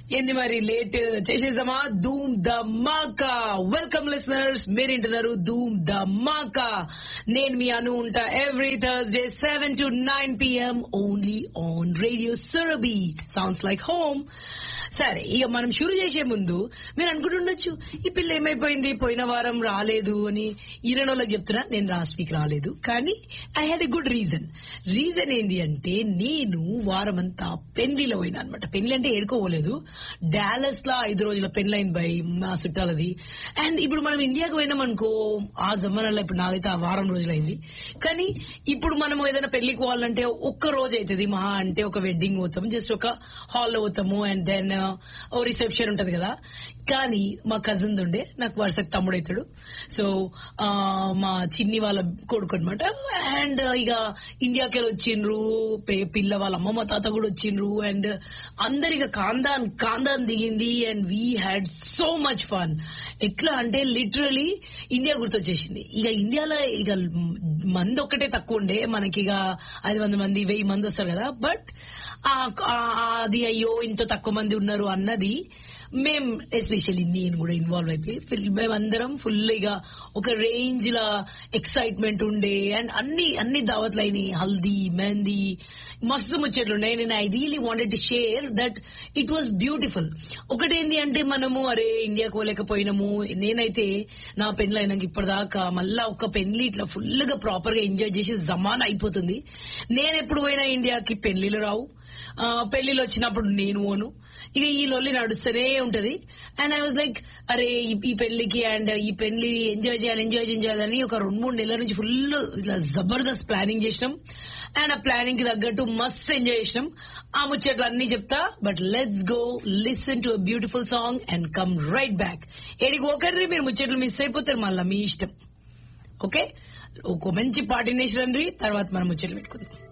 ఏంది మరి లేట్ చేసేసామా ధూమ్ ధమాకా వెల్కమ్ లిసనర్స్ మీరు వింటున్నారు ధూమ్ ధమాకా నేను మీ అను ఉంటా every Thursday seven to nine PM only on radio Surabhi sounds like home సరే ఇక మనం షురు చేసే ముందు మీరు అనుకుంటుండొచ్చు ఈ పిల్ల ఏమైపోయింది పోయిన వారం రాలేదు అని ఈయన వాళ్ళకి చెప్తున్నా నేను లాస్ట్ వీక్ రాలేదు కానీ I had a good reason reason ఏంటి అంటే నేను వారం అంతా పెళ్లిలో పోయినా అనమాట పెళ్లి అంటే ఏడుకోలేదు డాలస్ లా ఐదు రోజుల పెళ్ళైంది బై మా చుట్టాలది అండ్ ఇప్పుడు మనం ఇండియాకి పోయినాం అనుకో ఆ జమానాలో ఇప్పుడు నాదైతే ఆ వారం రోజులైంది కానీ ఇప్పుడు మనం ఏదైనా పెళ్లికి పోవాలంటే ఒక్క రోజు అవుతుంది మహా అంటే ఒక వెడ్డింగ్ పోతాం జస్ట్ ఒక హాల్లో పోతాము అండ్ దెన్ ఓ రిసెప్షన్ ఉంటది కదా కానీ మా కజిన్ ఉండే నాకు వరుసకు తమ్ముడు అవుతాడు సో ఆ, మా చిన్ని వాళ్ళ కొడుకు అనమాట అండ్ ఇక ఇండియాకి వెళ్ళి వచ్చిండ్రు పే- పిల్ల వాళ్ళ అమ్మమ్మ తాత కూడా వచ్చిండ్రు అండ్ అందరిక కాందాన్ కాందాన్ దిగింది and we had so much fun ఎట్లా అంటే లిటరలీ ఇండియా గుర్తొచ్చేసింది ఇక ఇండియాలో ఇక మంది ఒక్కటే తక్కువ ఉండే మనకి ఇక ఐదు వంద మంది వెయ్యి మంది వస్తారు కదా బట్ అది అయ్యో ఇంత తక్కువ మంది ఉన్నారు అన్నది మేం ఎస్పెషల్లీ నేను కూడా ఇన్వాల్వ్ అయిపోయి ఫుల్- మేమందరం ఫుల్ ఇక ఒక రేంజ్ లా ఎక్సైట్మెంట్ ఉండే అండ్ అన్ని అన్ని దావత్లు అయినాయి హల్దీ మెహందీ మస్తు ముచ్చట్లు ఉన్నాయి నేను I really wanted to share that it was beautiful ఒకటేంది అంటే మనము అరే ఇండియాకు పోలేకపోయినాము నేనైతే నా పెళ్లి అయినాక ఇప్పటిదాకా మళ్ళా ఒక పెళ్లి ఇట్లా ఫుల్ గా ప్రాపర్ గా ఎంజాయ్ చేసి జమాన్ అయిపోతుంది నేను ఎప్పుడు పోయినా ఇండియాకి పెళ్లిలు రావు ఆ, పెళ్లిలు వచ్చినప్పుడు నేను పోను ఇక ఈ లొల్లి నడుస్తూనే ఉంటది అండ్ ఐ వాజ్ లైక్ అరే ఈ- ఈ పెళ్లికి అండ్ ఈ పెళ్లి ఎంజాయ్ చేయాలి ఎంజాయ్ చేయాలని ఒక రెండు మూడు నెలల నుంచి ఫుల్ ఇట్లా జబర్దస్త్ ప్లానింగ్ చేసినాం అండ్ ఆ ప్లానింగ్ కి తగ్గట్టు మస్త్ ఎంజాయ్ చేసినాం ఆ ముచ్చట్లు అన్ని చెప్తా but let's go listen to beautiful song and come right back ఏడికి ఒకరి మీరు ముచ్చట్లు మిస్ అయిపోతారు మళ్ళీ మీ ఇష్టం ఓకే ఒక మంచి పాట వినేసి రండి తర్వాత మనం ముచ్చట్లు పెట్టుకుందాం